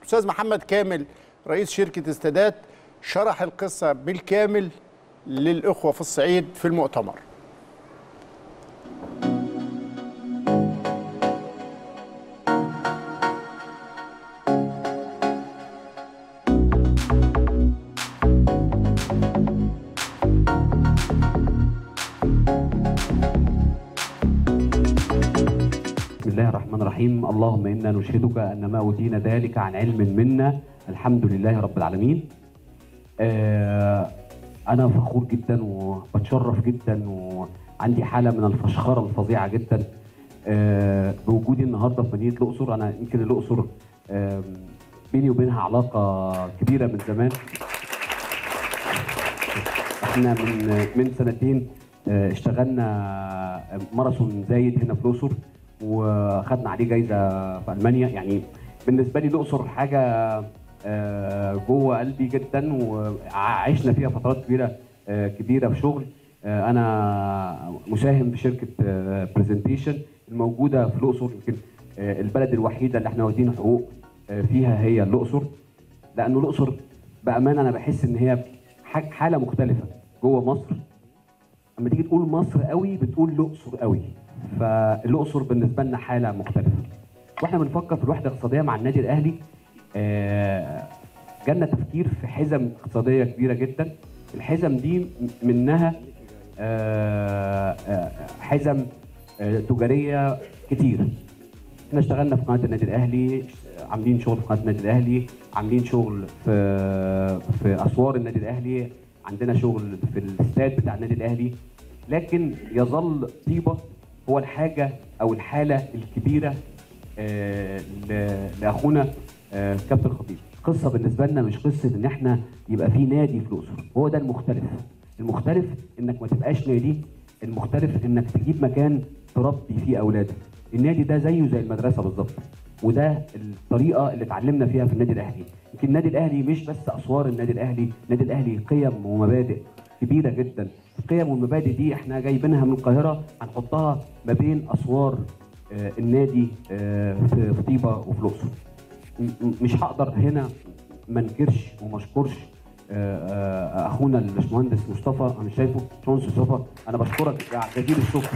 استاذ محمد كامل رئيس شركه استادات شرح القصه بالكامل للاخوه في الصعيد في المؤتمر بسم الله الرحمن الرحيم اللهم انا نشهدك ان ما اوتينا ذلك عن علم منا الحمد لله رب العالمين آه، انا فخور جدا وبتشرف جدا وعندي حاله من الفشخره الفظيعه جدا آه، بوجودي النهارده في مدينه الاقصر انا يمكن الاقصر آم، بيني وبينها علاقه كبيره من زمان احنا من من سنتين آه، اشتغلنا ماراثون زايد هنا في الاقصر وخدنا عليه جايزه في المانيا يعني بالنسبه لي الاقصر حاجه آه، جوه قلبي جدا وعشنا فيها فترات كبيره آه، كبيره في شغل آه، انا مساهم في شركه برزنتيشن الموجوده في الاقصر يمكن آه، البلد الوحيده اللي احنا واخدين حقوق آه، فيها هي الاقصر لانه الاقصر بامانه انا بحس ان هي حاج- حاله مختلفه جوه مصر اما تيجي تقول مصر قوي بتقول الاقصر قوي فالاقصر بالنسبه لنا حاله مختلفه واحنا بنفكر في الوحده الاقتصاديه مع النادي الاهلي آه، جالنا تفكير في حزم اقتصاديه كبيره جدا الحزم دي م- منها آه، آه، حزم آه، تجاريه كتير احنا اشتغلنا في قناه النادي الاهلي عاملين شغل في قناه النادي الاهلي عاملين شغل في في اسوار النادي الاهلي عندنا شغل في الاستاد بتاع النادي الاهلي لكن يظل طيبه هو الحاجه او الحاله الكبيره آه، ل- لاخونا آه، كابتن خطيب قصه بالنسبه لنا مش قصه ان احنا يبقى في نادي في الاقصر هو ده المختلف المختلف انك ما تبقاش نادي المختلف انك تجيب مكان تربي فيه اولادك النادي ده زيه زي المدرسه بالظبط وده الطريقه اللي اتعلمنا فيها في النادي الاهلي يمكن النادي الاهلي مش بس اسوار النادي الاهلي النادي الاهلي قيم ومبادئ كبيره جدا القيم والمبادئ دي احنا جايبينها من القاهره هنحطها ما بين اسوار آه، النادي آه، في في طيبه وفي الاقصر م- م- مش هقدر هنا ما انكرش وما اشكرش آه، آه، اخونا الباشمهندس مصطفى انا شايفه باشمهندس مصطفى انا بشكرك يا جزيل الشكر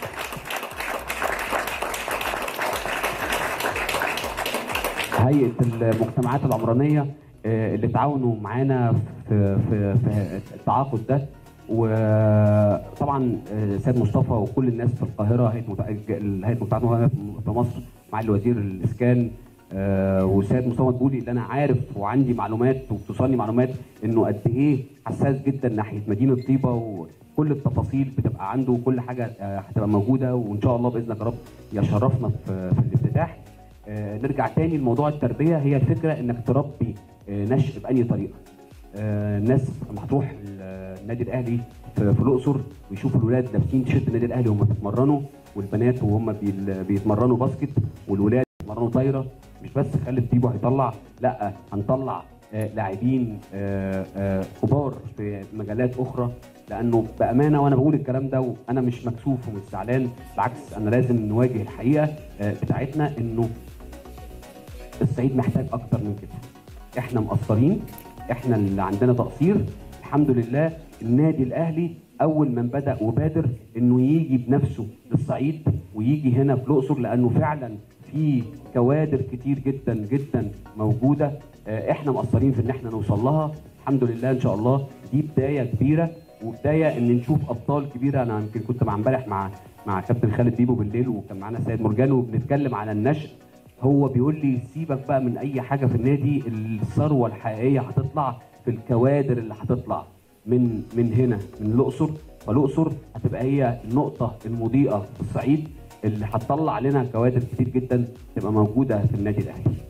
هيئه المجتمعات العمرانيه آه، اللي تعاونوا معانا في في في التعاقد ده وطبعا آه، سيد مصطفى وكل الناس في القاهره هيئه متع- هيئه المجتمعات العمرانيه في مصر مع الوزير الاسكان آه، وسيد مصطفى مدبولي اللي انا عارف وعندي معلومات وبتوصلني معلومات انه قد ايه حساس جدا ناحيه مدينه طيبه وكل التفاصيل بتبقى عنده وكل حاجه آه، هتبقى موجوده وان شاء الله باذنك يا رب يشرفنا في في الافتتاح آه، نرجع تاني لموضوع التربيه هي الفكره انك تربي آه، نشء بأي طريقه آه، الناس لما هتروح ال- النادي الاهلي في في الاقصر ويشوفوا الولاد لابسين تيشيرت النادي الاهلي وهم بيتمرنوا والبنات وهم بيل- بيتمرنوا باسكت والولاد بيتمرنوا طايره مش بس خالد طيبو هيطلع لا هنطلع آه، لاعبين آه، آه، كبار في مجالات اخرى لانه بامانه وانا بقول الكلام ده وانا مش مكسوف ومش زعلان بالعكس انا لازم نواجه الحقيقه آه، بتاعتنا انه الصعيد محتاج اكتر من كده احنا مقصرين احنا اللي عندنا تقصير الحمد لله النادي الاهلي اول من بدا وبادر انه يجي بنفسه للصعيد ويجي هنا في الاقصر لانه فعلا في كوادر كتير جدا جدا موجوده آه، احنا مقصرين في ان احنا نوصل لها الحمد لله ان شاء الله دي بدايه كبيره وبدايه ان نشوف ابطال كبيره انا يمكن كنت مع امبارح مع مع كابتن خالد بيبو بالليل وكان معانا سيد مرجان وبنتكلم على النشء هو بيقول لي سيبك بقى من اي حاجه في النادي الثروه الحقيقيه هتطلع في الكوادر اللي هتطلع من من هنا من الاقصر فالاقصر هتبقى هي النقطه المضيئه في الصعيد اللي هتطلع لنا كوادر كتير جدا تبقى موجوده في النادي الاهلي